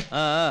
ಆ, ಆ.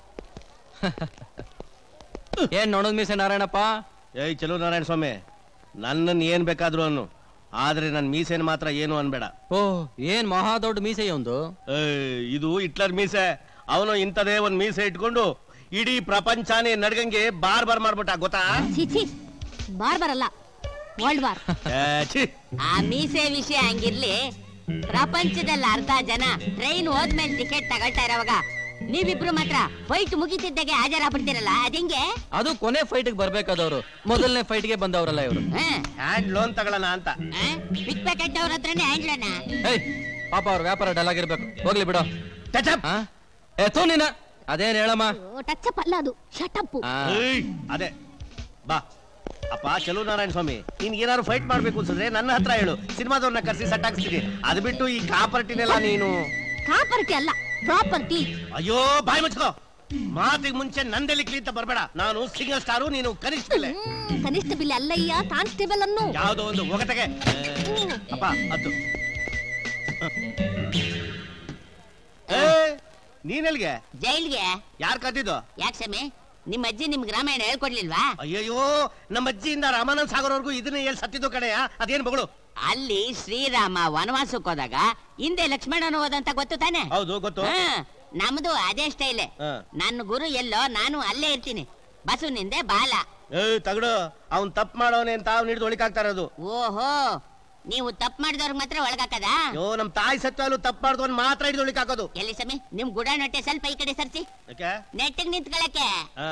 ಏನ್ ನೋಡೋದ್ ಮೀಸೆ ನಾರಾಯಣಪ್ಪ ಏಯ್ ಚಲೋ ನಾರಾಯಣ ಸ್ವಾಮಿ ನನ್ನನ್ನು ಏನ್ ಬೇಕಾದ್ರು ಅನ್ನು ಆದ್ರೆ ನನ್ನ ಮೀಸೆನ ಮಾತ್ರ ಏನು ಅನ್ಬೇಡ ಓ ಏನ್ ಮಹಾ ದೊಡ್ಡ ಮೀಸೆ ಒಂದು ಏಯ್, ಇದು ಹಿಟ್ಲರ್ ಮೀಸೆ ಅವನು ಇಂಥದೇ ಒಂದ್ ಮೀಸೆ ಇಟ್ಕೊಂಡು ಇಡೀ ಪ್ರಪಂಚನೇ ನಡ್ಗಂಗೆ ಬಾರ್ ಬಾರ್ ಮಾಡ್ಬಿಟ್ಟ ಗೊತ್ತಾ ಛೀ ಛೀ ಬಾರ್ ಬರಲ್ಲ ವರ್ಲ್ಡ್ ವಾರ್ ಏ, ಛೀ. ಆ ಮೀಸೆ ವಿಷಯ ಹಂಗಿರ್ಲಿ ಪ್ರಪಂಚದಲ್ಲಿ ಅರ್ಧ ಜನ ಟ್ರೈನ್ ಹೋದ್ಮೇಲೆ ಟಿಕೆಟ್ ತಗೊಳ್ತಾ ಇರೋವಾಗ ನೀವಿಬ್ರು ಮಾತ್ರ ಫೈಟ್ ಮುಗಿತಿದ್ದಾಗೆ ಹಾಜರಾಗ್ಬಿಡ್ತೀರಲ್ಲ ಅದಿಂಗೆ ಅದು ಕೊನೆ ಫೈಟ್ಗೆ ಬರ್ಬೇಕಾದವ್ರು ಮೊದಲನೇ ಫೈಟ್ಗೆ ಬಂದವರಲ್ಲ ಇವರು ಹ್ಯಾಂಡ್ ಲೋನ್ ತಗೊಳ್ಳೋಣ ಅಂತ ಪಿಕ್ ಪ್ಯಾಕೆಟ್ ಅವ್ರ ಹತ್ರನೇ ಹ್ಯಾಂಡ್ಲನ ಏಯ್ ಪಾಪ ಅವ್ರ ವ್ಯಾಪಾರ ಡಲ್ ಆಗಿರ್ಬೇಕು ಹೋಗ್ಲಿ ಬಿಡು ಟಚಪ್ ಆ? ಏ ಥೂ ನೀನ ಅದೇನ್ ಹೇಳಮ್ಮ ಟಚ್ ಅಲ್ಲ ಅದು ಶಟಪ್ಪು ಆ, ಏಯ್, ಅದೇ ಬಾ ಅಪ್ಪ ಚಲೋ ನಾರಾಯಣ ಸ್ವಾಮಿ ನಿನ್ ಏನಾದ್ರು ಫೈಟ್ ಮಾಡ್ಬೇಕು ಅನ್ಸಿದ್ರೆ ನನ್ನ ಹತ್ರ ಹೇಳು ಸಿನಿಮಾದವ್ರನ್ನ ಕರ್ಸಿ ಸೆಟ್ ಹಾಕ್ಸ್ತೀನಿ ಅದು ಬಿಟ್ಟು ಈ ಕಾಪರ್ಟಿನೆಲ್ಲ ನೀನು ಕಾಪರ್ಟಿ ಅಲ್ಲ ಪ್ರಾಪರ್ಟಿ ಅಯ್ಯೋ ಬಾಯ್ ಮುಚ್ಕೋ ಮಾತಿಗೆ ಮುಂಚೆ ನಂದೆಲ್ಲಿ ಕ್ಲೀಂತ ಬರಬೇಡ ನಾನು ಸಿಂಗಲ್ ಸ್ಟಾರು ನೀನು ಕನಿಷ್ಠ ಬೆಲೆ ಕನಿಷ್ಠ ಬಿಲ್ ಅಲ್ಲಯ್ಯ ಕಾನ್ಸ್ಟೇಬಲ್ ಅನ್ನು ಯಾವ್ದೋ ಒಂದು ಒಗಟಗೆ ಅಪ್ಪ ಅದು ಏ ನೀನೆಲ್ಗೆ ಜೈಲ್ಗೆ ಯಾರ್ ಕತ್ತಿದ್ದು ಯಾಕೆ ಸಮಿ ನಿಮ್ಮ ಅಜ್ಜಿ ನಿಮ್ಗೆ ರಾಮಾಯಣ ಹೇಳ್ಕೊಡ್ಲಿಲ್ವಾ ಅಯ್ಯಯ್ಯೋ ನಮ್ಮ ಅಜ್ಜಿಯಿಂದ ರಾಮಾನಂದ ಸಾಗರ್ವರೆಗೂ ಇದನ್ನ ಎಲ್ಲಿ ಸತ್ತಿದ್ದು ಕಡೆಯ ಅದೇನ್ ಬಗಳು ಅಲ್ಲಿ ಶ್ರೀರಾಮ ವನವಾಸಕ್ಕೆ ಹೋದಾಗ ಹಿಂದೆ ಲಕ್ಷ್ಮಣನ ಹೋದಂತ ಗೊತ್ತು ತಾನೆ ಹೌದು ಗೊತ್ತು ಹಾ, ನಮ್ದು ಅದೇ ಸ್ಟೈಲೆ ಹಾ. ನನ್ನ ಗುರು ಎಲ್ಲೋ ನಾನು ಅಲ್ಲೇ ಇರ್ತೀನಿ ಬಸವನಿಂದೆ ಬಾಲ ಏ ತಗಡು ಅವ್ನ್ ತಪ್ಪು ಮಾಡೋನೆ ಅಂತ ಅವ್ನು ಹಿಡಿದು ಒಳಿಕಾಗ್ತಾ ಇರೋದು ಓಹೋ ನೀವು ತಪ್ಪು ಮಾಡಿದವ್ರಿಗೆ ಮಾತ್ರ ಒಳಗಾಕದ ಅಯ್ಯೋ ನಮ್ ತಾಯಿ ಸತ್ಯಲ್ಲೂ ತಪ್ಪು ಮಾಡಿದವನ್ ಮಾತ್ರ ಹಿಡಿದು ಒಳಿಕಾಕೋದು ಎಲ್ಲಿ ಸಮಿ ನಿಮ್ ಗುಡ ನೊಟ್ಟೆ ಸ್ವಲ್ಪ ಈ ಕಡೆ ಸರ್ಸಿ ಯಾಕೆ ನೆಟ್ಟಿಗೆ ನಿಂತ್ಕೊಳಕ್ಕೆ ಹಾ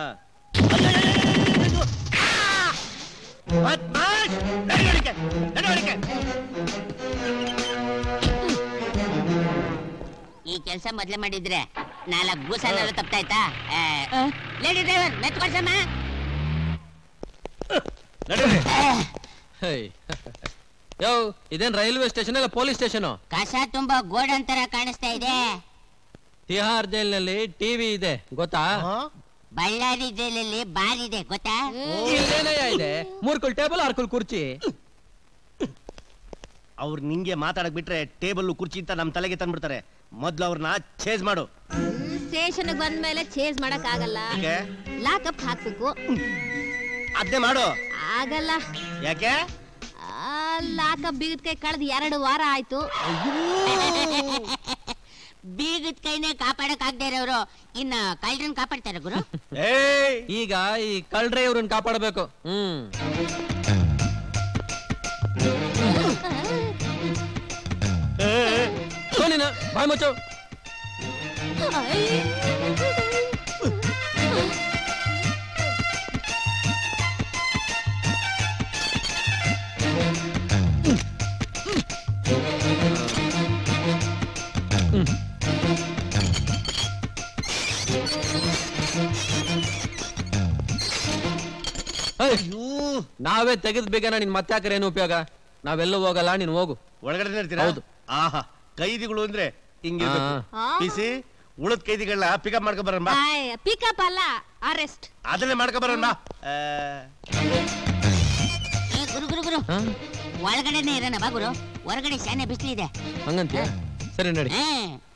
ಮತ್ ಮಾಡ್! ನಡವಳಿಕೆ, ನಡವಳಿಕೆ. ಈ ಕೆಲಸ ಮೊದ್ಲೇ ಮಾಡಿದ್ರೆ ನಾಲ್ಕು ಗೂಸಲ್ಲೆಲ್ಲ ತಪ್ಪಾಯ್ತಾ ಲೇಡಿ ಡ್ರೈವರ್ ಮೆತ್ಕೊಳ್ಸಮ್ಮ ನಡೀರಿ. ಹೇಯ್ ಯೋ ಇದೇನ್ ರೈಲ್ವೆ ಸ್ಟೇಷನ್ ಇಲ್ಲ ಪೊಲೀಸ್ ಸ್ಟೇಷನ್ ಕಸ ತುಂಬಾ ಗೋಡನ್ ತರ ಕಾಣಿಸ್ತಾ ಇದೆ ತಿಹಾರ್ ಜೈಲ್ನಲ್ಲಿ ಟಿವಿ ಇದೆ ಗೊತ್ತಾ ಹಾ? ಬಳ್ಳಾರಿ ಜೈಲಲ್ಲಿ ಬಾರ್ ಇದೆ ಗೊತ್ತಾ ಇಲ್ಲೇನಯ್ಯ ಇದೆ ಮೂರ್ಕುಲ್ ಟೇಬಲ್ ಆರ್ಕುಲ್ ಕುರ್ಚಿ ಅವ್ರು ನಿಂಗೆ ಮಾತಾಡಕ್ ಬಿಟ್ರೆ ಟೇಬಲ್ ಕುರ್ಚಿ ಅಂತ ನಮ್ ತಲೆಗೆ ತಂದ್ಬಿಡ್ತಾರೆ ಮೊದ್ಲು ಅವ್ರನ್ನ ಚೇಸ್ ಮಾಡು ಸ್ಟೇಷನ್ ಬಂದ್ಮೇಲೆ ಚೇಂಜ್ ಮಾಡಕ್ ಆಗಲ್ಲ ಯಾಕೆ ಲಾಕಪ್ ಹಾಕ್ಬೇಕು ಅದ್ನೇ ಮಾಡು ಆಗಲ್ಲ ಯಾಕೆ ಲಾಕಪ್ ಬಿಗದ್ ಕೈ ಕಳೆದ್ ಎರಡು ವಾರ ಆಯ್ತು ಬೀಗದ ಕೈನೇ ಕಾಪಾಡಕ್ ಆಗದೆ ಇರೋರು ಇನ್ನ ಕಳ್ಳರನ್ ಕಾಪಾಡ್ತಾರ ಗುರು ಏಯ್ ಈಗ ಈ ಕಳ್ರೆ ಇವ್ರನ್ನ ಕಾಪಾಡಬೇಕು ಹ್ಮ್ ಸೋನಿನ ಬಾಯ್ ಮುಚ್ಚು ಏಯ್, ಅಯ್ಯೋ, ನಾವೇ ತೆಗೆದ್ ಬೇಗನ ನಿನ್ ಮತ್ತೆ ಹಾಕರೆ ಏನು ಉಪಯೋಗ ನಾವೆಲ್ಲೂ ಹೋಗಲ್ಲ ನೀನ್ ಹೋಗು ಒಳಗಡೆ ಇರ್ತೀರಾ ಹೌದು. ಆಹಾ ಕೈದಿಗಳು ಅಂದ್ರೆ ಹಿಂಗಿರ್ಬೇಕು ಆ. ಪಿಸಿ ಉಳದ್ ಕೈದಿಗಳನ್ನ ಪಿಕಪ್ ಮಾಡ್ಕೊ ಬರೋಣ ಬಾ ಪಿಕಪ್ ಅಲ್ಲ ಅರೆಸ್ಟ್ ಅದನ್ನೇ ಮಾಡ್ಕೊ ಬರೋಣ ಬಾ ಆ, ಏ ಗುರು ಗುರು ಗುರು ಹಾ? ಒಳಗಡೆನೆ ಇರೋಣ ಬಾ ಗುರು ಹೊರಗಡೆ ಶಾನೆ ಬಿಸಿಲಿದೆ ಹಂಗಂತೀಯ ಸರಿ ನಡಿ ಹಾ